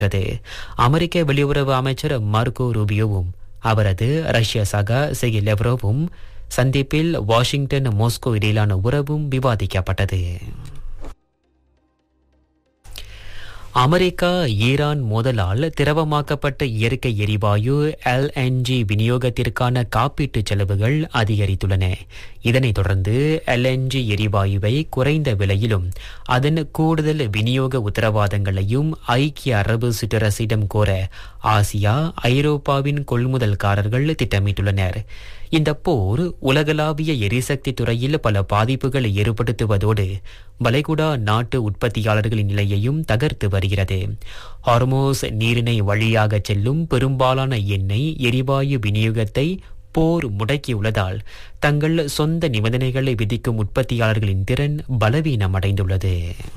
அது அமெரிக்க வெளியுறவு அமைச்சர் மார்கோ ரூபியோவும் அவரது ரஷ்ய சகா செகி லெவ்ரோவும் சந்திப்பில் வாஷிங்டன் மாஸ்கோ இடையிலான உறவும் விவாதிக்கப்பட்டது அமெரிக்கா ஈரான் மோதலால் திரவமாக்கப்பட்ட இயற்கை எரிவாயு எல்என்ஜி விநியோகத்திற்கான காப்பீட்டு செலவுகள் அதிகரித்துள்ளன இதனைத் தொடர்ந்து எல்என்ஜி எரிவாயுவை குறைந்த விலையிலும் அதன் கூடுதல் விநியோக உத்தரவாதங்களையும் ஐக்கிய அரபு சிற்றரசிடம் கோர ஆசியா ஐரோப்பாவின் கொள்முதல்காரர்கள் திட்டமிட்டுள்ளனர் இந்த போர் உலகளாவிய எரிசக்தி துறையில் பல பாதிப்புகளை ஏற்படுத்துவதோடு வளைகுடா நாட்டு உற்பத்தியாளர்களின் நிலையையும் தகர்த்து வருகிறது ஹார்மோஸ் நீரிணை வழியாக செல்லும் பெரும்பாலான எண்ணெய் எரிவாயு விநியோகத்தை போர் முடக்கியுள்ளதால் தங்கள் சொந்த நிபந்தனைகளை விதிக்கும் உற்பத்தியாளர்களின் திறன் பலவீனமடைந்துள்ளது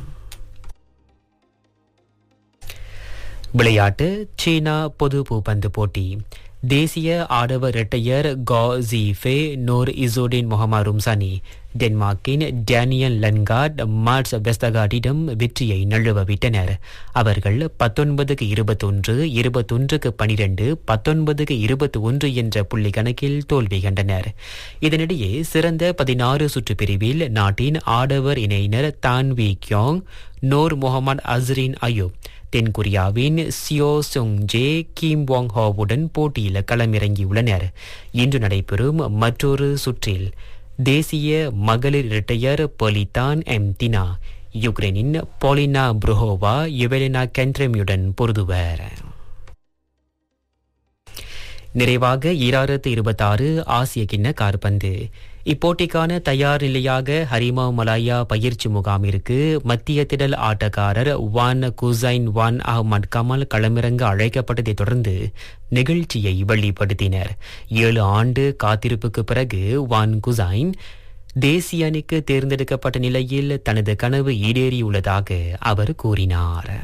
விளையாட்டு சீனா பொது பூப்பந்து போட்டி தேசிய ஆடவர் இரட்டையர் Goh Sze Fei Nur Izzuddin Muhammad Rumsani டென்மார்க்கின் டேனியல் லன்கார்ட் மார்ட்ஸ் வெஸ்தகார்டிடம் வெற்றியை நழுவ விட்டனர் அவர்கள் பத்தொன்பதுக்கு இருபத்தொன்று இருபத்தொன்றுக்கு பனிரெண்டு பத்தொன்பதுக்கு இருபத்தி ஒன்று என்ற புள்ளி கணக்கில் தோல்வி கண்டனர் இதனிடையே சிறந்த பதினாறு சுற்று பிரிவில் நாட்டின் ஆடவர் இணையினர் Tan Wee Kiong Nur Muhammad Azriyn Ayub தென்கொரியாவின் சியோ சொங் ஜே கிம் வாங் ஹாவுடன் போட்டியில் களமிறங்கியுள்ளனர் இன்று நடைபெறும் மற்றொரு சுற்றில் தேசிய மகளிர் இரட்டையர் பொலிதான் எம் தினா யுக்ரைனின் போலினா புரோஹோவா யுவெலினா கென்ட்ரெமியுடன் பொருதுவர் நிறைவாக ஈராயிரத்து இருபத்தாறு ஆசிய கிண்ண கார்பந்து இப்போட்டிக்கான தயார் நிலையாக ஹரிமா மலாயா பயிற்சி முகாமிற்கு மத்திய திடல் ஆட்டக்காரர் Wan Hussein Wan Ahmad Kamal களமிறங்க அழைக்கப்பட்டதைத் தொடர்ந்து நிகழ்ச்சியை வெளிப்படுத்தினர் ஏழு ஆண்டு காத்திருப்புக்கு பிறகு வான் குசைன் தேசிய அணிக்கு தேர்ந்தெடுக்கப்பட்ட நிலையில் தனது கனவு ஈடேறியுள்ளதாக அவர் கூறினார்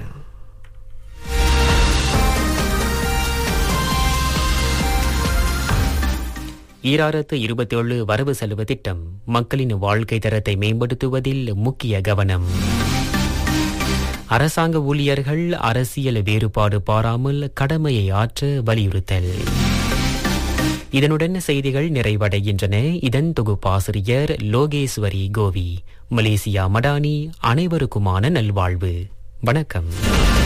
ஈராயிரத்து இருபத்தேழு வரவு செலவு திட்டம் மக்களின் வாழ்க்கை தரத்தை மேம்படுத்துவதில் முக்கிய கவனம் அரசாங்க ஊழியர்கள் அரசியல் வேறுபாடு பாராமல் கடமையை ஆற்ற வலியுறுத்தல் இதனுடன் செய்திகள் நிறைவடைகின்றன இதன் தொகுப்பாசிரியர் லோகேஸ்வரி கோவி மலேசியா மடானி அனைவருக்குமான நல்வாழ்வு வணக்கம்